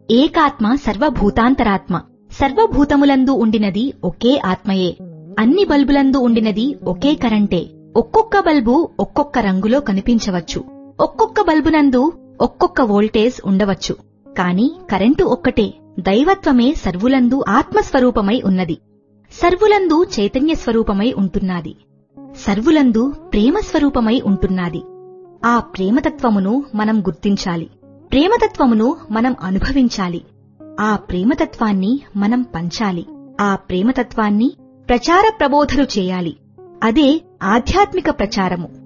ఏకాత్మ సర్వభూతాంతరాత్మ సర్వభూతములందు ఉండినది ఒకే ఆత్మయే అన్ని బల్బులందు ఉండినది ఒకే కరెంటే ఒక్కొక్క బల్బు ఒక్కొక్క రంగులో కనిపించవచ్చు ఒక్కొక్క బల్బునందు ఒక్కొక్క వోల్టేజ్ ఉండవచ్చు కాని కరెంటు ఒక్కటే దైవత్వమే సర్వులందు ఆత్మస్వరూపమై ఉన్నది సర్వులందు చైతన్య స్వరూపమై ఉంటున్నది సర్వులందు ప్రేమ స్వరూపమై ఉంటున్నది ఆ ప్రేమతత్వమును మనం గుర్తించాలి ప్రేమతత్వమును మనం అనుభవించాలి ఆ ప్రేమతత్వాన్ని మనం పంచాలి ఆ ప్రేమతత్వాన్ని ప్రచార ప్రబోధలు చేయాలి అదే ఆధ్యాత్మిక ప్రచారము